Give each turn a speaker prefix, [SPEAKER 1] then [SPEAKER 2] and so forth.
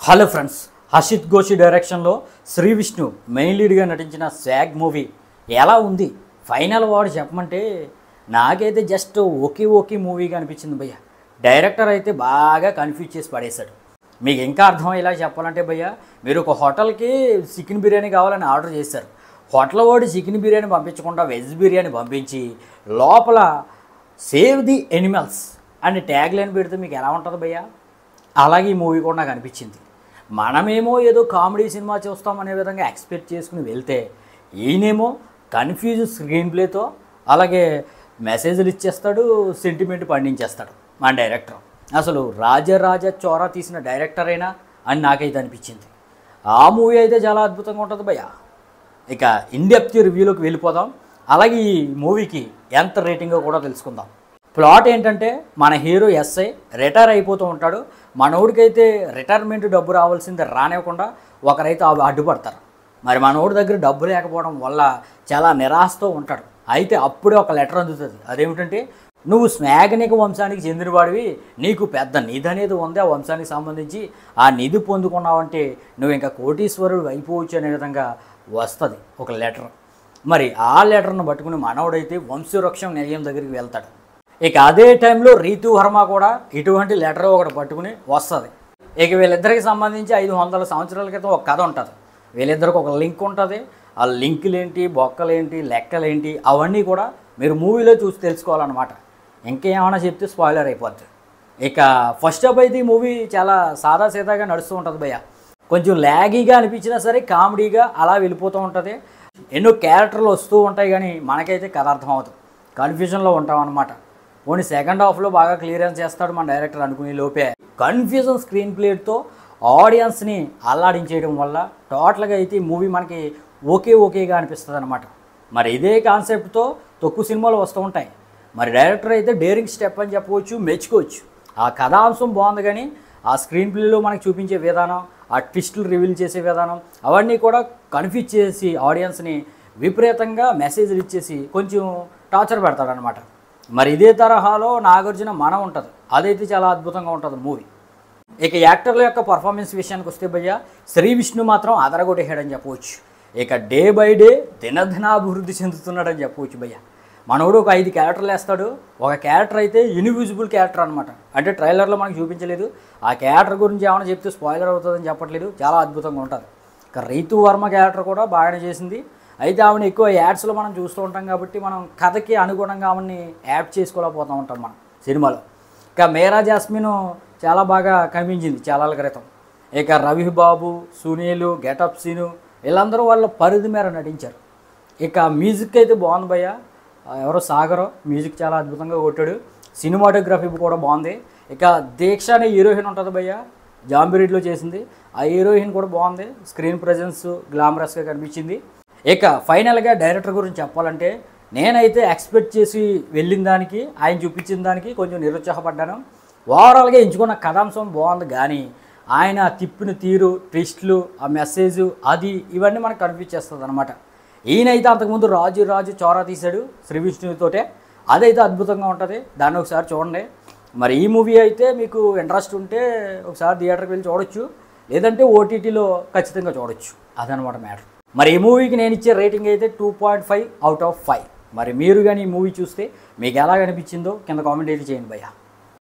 [SPEAKER 1] hello friends Harshit ఘోషి డైరెక్షన్లో Shri Vishnu main లీడ్గా నటించిన swag movie ఎలా ఉంది ఫైనల్ వాడు చెప్పమంటే నాకైతే జస్ట్ ఓకే ఓకే మూవీగా అనిపించింది భయ్య డైరెక్టర్ అయితే బాగా కన్ఫ్యూజ్ చేసి పడేశాడు మీకు ఇంకా అర్థమయ్యేలా చెప్పాలంటే భయ్య మీరు ఒక హోటల్కి చికెన్ బిర్యానీ కావాలని ఆర్డర్ చేశారు హోటల్ వాడు చికెన్ బిర్యానీ పంపించకుండా వెజ్ బిర్యానీ పంపించి లోపల సేవ్ ది ఎనిమల్స్ అని ట్యాగ్ లైన్ పెడితే మీకు ఎలా ఉంటుంది భయ్య అలాగే ఈ మూవీ కూడా నాకు అనిపించింది మనమేమో ఏదో కామెడీ సినిమా చూస్తాం అనే విధంగా ఎక్స్పెక్ట్ చేసుకుని వెళ్తే ఈయనేమో కన్ఫ్యూజ్ స్క్రీన్ ప్లేతో అలాగే మెసేజ్లు ఇచ్చేస్తాడు సెంటిమెంట్ పండించేస్తాడు మా డైరెక్టర్ అసలు రాజరాజ చోరా తీసిన డైరెక్టర్ అయినా అని నాకైతే అనిపించింది ఆ మూవీ అయితే చాలా అద్భుతంగా ఉంటుంది భయ్య ఇక ఇన్డెప్త్ రివ్యూలోకి వెళ్ళిపోదాం అలాగే ఈ మూవీకి ఎంత రేటింగో కూడా తెలుసుకుందాం ప్లాట్ ఏంటంటే మన హీరో ఎస్ఐ రిటైర్ అయిపోతూ ఉంటాడు మనోడికైతే రిటైర్మెంట్ డబ్బు రావాల్సింది రానివ్వకుండా ఒకరైతే అవి అడ్డుపడతారు మరి మనోడి దగ్గర డబ్బు లేకపోవడం వల్ల చాలా నిరాశతో ఉంటాడు అయితే అప్పుడే ఒక లెటర్ అందుతుంది అదేమిటంటే నువ్వు స్నాగనిక వంశానికి చెందినవాడివి నీకు పెద్ద నిధి అనేది ఉంది ఆ వంశానికి సంబంధించి ఆ నిధి పొందుకున్నావంటే నువ్వు ఇంకా కోటీశ్వరుడు అయిపోవచ్చు అనే విధంగా వస్తుంది ఒక లెటర్ మరి ఆ లెటర్ను పట్టుకుని మనవడైతే వంశవృక్షం నిలయం దగ్గరికి వెళ్తాడు ఇక అదే టైంలో రీతు వర్మ కూడా ఇటువంటి లెటర్ ఒకటి పట్టుకుని వస్తుంది ఇక వీళ్ళిద్దరికి సంబంధించి ఐదు వందల సంవత్సరాల క్రితం ఒక కథ ఉంటుంది వీళ్ళిద్దరికి ఒక లింక్ ఉంటుంది ఆ లింకులేంటి బొక్కలేంటి లెక్కలేంటి అవన్నీ కూడా మీరు మూవీలో చూసి తెలుసుకోవాలన్నమాట ఇంకేమైనా చెప్తే స్పాయిలర్ అయిపోద్ది ఇక ఫస్ట్ ఆఫ్ అయితే ఈ మూవీ చాలా సాదా సీదాగా నడుస్తూ ఉంటుంది భయ్య కొంచెం ల్యాగీగా అనిపించినా సరే కామెడీగా అలా వెళ్ళిపోతూ ఉంటుంది ఎన్నో క్యారెక్టర్లు వస్తూ ఉంటాయి కానీ మనకైతే కథ అర్థం అవుతుంది కన్ఫ్యూజన్లో ఉంటాం అనమాట ఓన్లీ సెకండ్ హాఫ్లో బాగా క్లియరెన్స్ చేస్తాడు మన డైరెక్టర్ అనుకునే లోపే కన్ఫ్యూజన్ స్క్రీన్ ప్లేట్తో ఆడియన్స్ని అల్లాడించేయడం వల్ల టోటల్గా అయితే ఈ మూవీ మనకి ఓకే ఓకేగా అనిపిస్తుంది అనమాట మరి ఇదే కాన్సెప్ట్తో తక్కువ సినిమాలు వస్తూ ఉంటాయి మరి డైరెక్టర్ అయితే డేరింగ్ స్టెప్ అని చెప్పవచ్చు మెచ్చుకోవచ్చు ఆ కథాంశం బాగుంది కానీ ఆ స్క్రీన్ ప్లేలో మనకి చూపించే విధానం ఆ ట్విస్టులు రివీల్ చేసే విధానం అవన్నీ కూడా కన్ఫ్యూజ్ చేసి ఆడియన్స్ని విపరీతంగా మెసేజ్లు ఇచ్చేసి కొంచెం టార్చర్ పెడతాడనమాట మరి ఇదే తరహాలో నాగార్జున మనం ఉంటుంది అదైతే చాలా అద్భుతంగా ఉంటుంది మూవీ ఇక యాక్టర్ల యొక్క పర్ఫార్మెన్స్ విషయానికి వస్తే భయ్య శ్రీ విష్ణు మాత్రం అదరగొట్టేసాడని చెప్పవచ్చు ఇక డే బై డే దినదినాభివృద్ధి చెందుతున్నాడని చెప్పవచ్చు భయ్య మనోడు ఒక ఐదు క్యారెక్టర్లు వేస్తాడు ఒక క్యారెక్టర్ అయితే ఇన్విజిబుల్ క్యారెక్టర్ అనమాట అంటే ట్రైలర్లో మనకు చూపించలేదు ఆ క్యారెక్టర్ గురించి ఏమైనా చెప్తే స్పాయిలర్ అవుతుందని చెప్పట్లేదు చాలా అద్భుతంగా ఉంటుంది ఇక రీతు వర్మ క్యారెక్టర్ కూడా బాగానే చేసింది అయితే ఆమెను ఎక్కువ యాడ్స్లో మనం చూస్తూ ఉంటాం కాబట్టి మనం కథకి అనుగుణంగా ఆమెని యాడ్ చేసుకోలేకపోతూ ఉంటాం మనం సినిమాలో ఇక మేరా జాస్మిన్ చాలా బాగా కనిపించింది చాలా క్రితం ఇక రవి బాబు సునీలు గెటప్ సీను వీళ్ళందరూ వాళ్ళ పరిధి మేర నటించారు ఇక మ్యూజిక్ అయితే బాగుంది భయ్య ఆ, ఎవరో సాగర్ మ్యూజిక్ చాలా అద్భుతంగా కొట్టాడు సినిమాటోగ్రఫీ కూడా బాగుంది ఇక దీక్ష అనే హీరోయిన్ ఉంటుంది భయ్య జాంబిరెడ్లో చేసింది ఆ హీరోయిన్ కూడా బాగుంది స్క్రీన్ ప్రజెన్స్ గ్లామరస్గా కనిపించింది ఇక ఫైనల్గా డైరెక్టర్ గురించి చెప్పాలంటే నేనైతే ఎక్స్పెక్ట్ చేసి వెళ్ళిన దానికి ఆయన చూపించిన దానికి కొంచెం నిరుత్సాహపడ్డాను ఓవరాల్గా ఎంచుకున్న కథాంశం బాగుంది కానీ ఆయన తిప్పిన తీరు ట్విస్ట్లు ఆ మెసేజ్ అది ఇవన్నీ మనకు కన్ఫ్యూజ్ చేస్తుంది అనమాట ఈయనైతే అంతకుముందు రాజు రాజు చోరా తీశాడు శ్రీ విష్ణుతోటే అదైతే అద్భుతంగా ఉంటుంది దాన్ని ఒకసారి చూడండి మరి ఈ మూవీ అయితే మీకు ఇంట్రెస్ట్ ఉంటే ఒకసారి థియేటర్కి వెళ్ళి చూడొచ్చు లేదంటే ఓటీటీలో ఖచ్చితంగా చూడొచ్చు అదనమాట మ్యాటర్ మరి ఈ మూవీకి నేను ఇచ్చే రేటింగ్ అయితే two point five out of five మరి మీరు కానీ ఈ మూవీ చూస్తే మీకు ఎలా అనిపించిందో కింద కామెంట్ అయితే చేయండి భయ్యా